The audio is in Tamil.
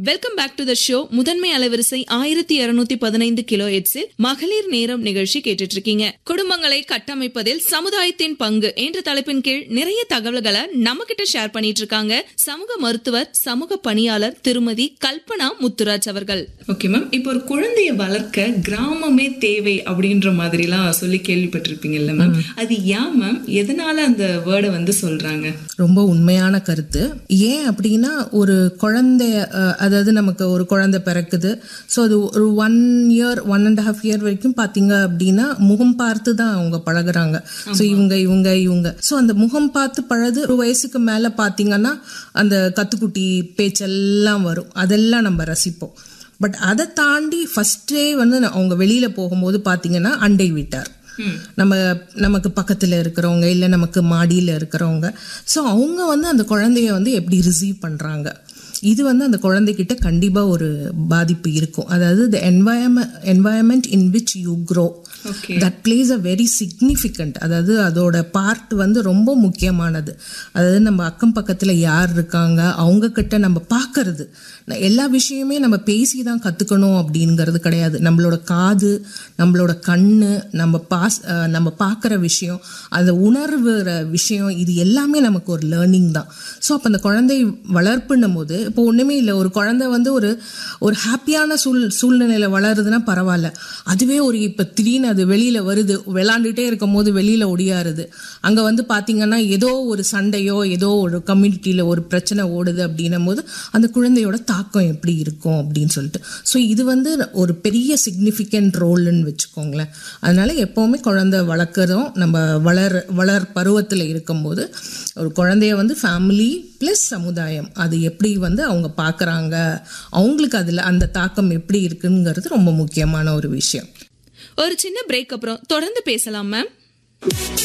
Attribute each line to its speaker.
Speaker 1: welcome back to the show முதன்மை அலைவரிசை ஆயிரத்தி இருநூத்தி பதினைந்து கிலோ எட்ஸில் மகளிர் நேரம் நிகழ்ச்சி கேட்டுட்டு இருக்கீங்க குடும்பங்களை கட்டமைப்பதில் சமுதாயத்தின் பங்கு என்ற தலைப்பின் கீழ் நிறைய தகவல்களை நம்ம கிட்ட ஷேர் பண்ணிட்டு இருக்காங்க சமூக மருத்துவர் சமூக பணியாளர் திருமதி கல்பனா முத்துராஜ் அவர்கள் ஓகே மேம் இப்போ ஒரு குழந்தைய வளர்க்க கிராமமே தேவை அப்படின்ற மாதிரிலாம் சொல்லி கேள்விப்பட்டிருப்பீங்கல்ல மேம் அது ஏன் மேம் எதனால அந்த வேர்டை வந்து சொல்றாங்க
Speaker 2: ரொம்ப உண்மையான கருத்து ஏன் அப்படின்னா ஒரு குழந்தைய அஹ், அதாவது நமக்கு ஒரு குழந்தை பிறக்குது ஸோ அது ஒரு one year one and half year வரைக்கும் பார்த்தீங்க அப்படின்னா முகம் பார்த்து தான் அவங்க பழகுறாங்க ஸோ இவங்க இவங்க இவங்க ஸோ அந்த முகம் பார்த்து பழது ஒரு வயசுக்கு மேலே பார்த்தீங்கன்னா அந்த கத்துக்குட்டி பேச்செல்லாம் வரும் அதெல்லாம் நம்ம ரசிப்போம் பட் அதை தாண்டி ஃபர்ஸ்டே வந்து அவங்க வெளியில போகும்போது பார்த்தீங்கன்னா அண்டை வீட்டார் நம்ம நமக்கு பக்கத்தில் இருக்கிறவங்க இல்லை நமக்கு மாடியில் இருக்கிறவங்க ஸோ அவங்க வந்து அந்த குழந்தைய வந்து எப்படி ரிசீவ் பண்ணுறாங்க இது வந்து அந்த குழந்தைகிட்ட கண்டிப்பாக ஒரு பாதிப்பு இருக்கும் அதாவது the environment environment in which you grow
Speaker 1: okay
Speaker 2: that place a very significant அதாவது அதோட பார்ட் வந்து ரொம்ப முக்கியமானது அதாவது நம்ம அக்கம் பக்கத்தில் யார் இருக்காங்க அவங்க கிட்ட நம்ம பார்க்கறது ந- எல்லா விஷயமே நம்ம பேசி தான் கற்றுக்கணும் அப்படிங்கிறது கிடையாது நம்மளோட காது நம்மளோட கண்ணு நம்ம பாஸ் அஹ் நம்ம பார்க்குற விஷயம் அந்த உணர்வுற விஷயம் இது எல்லாமே நமக்கு ஒரு லேர்னிங் தான் ஸோ அப்போ அந்த குழந்தை வளர்ப்புன்னும் போது இப்போ ஒன்றுமே இல்லை ஒரு குழந்தை வந்து ஒரு ஒரு ஹாப்பியான சூழ் சூழ்நிலையில் வளருதுன்னா பரவாயில்ல அதுவே ஒரு இப்போ திடீர்னு அது வெளியில் வருது விளாண்டுட்டே இருக்கும் போது வெளியில் ஒடியாருது அங்கே வந்து பார்த்தீங்கன்னா ஏதோ ஒரு சண்டையோ ஏதோ ஒரு கம்யூனிட்டியில் ஒரு பிரச்சனை ஓடுது அப்படின்னும் போது அந்த குழந்தையோட தாக்கம் எப்படி இருக்கும் அப்படின்னு சொல்லிட்டு ஸோ இது வந்து ஒரு பெரிய சிக்னிஃபிகண்ட் ரோல்னு வச்சுக்கோங்களேன் அதனால எப்போவுமே குழந்தை வளர்க்குறோம் நம்ம வளர் வளர் பருவத்தில் இருக்கும்போது ஒரு குழந்தைய வந்து ஃபேமிலி ப்ளஸ் சமுதாயம் அது எப்படி வந்து அவங்க பார்க்குறாங்க அவங்களுக்கு அதில் அந்த தாக்கம் எப்படி இருக்குங்கிறது ரொம்ப முக்கியமான ஒரு விஷயம்
Speaker 1: ஒரு சின்ன பிரேக் அப்புறம் தொடர்ந்து பேசலாம் மேம்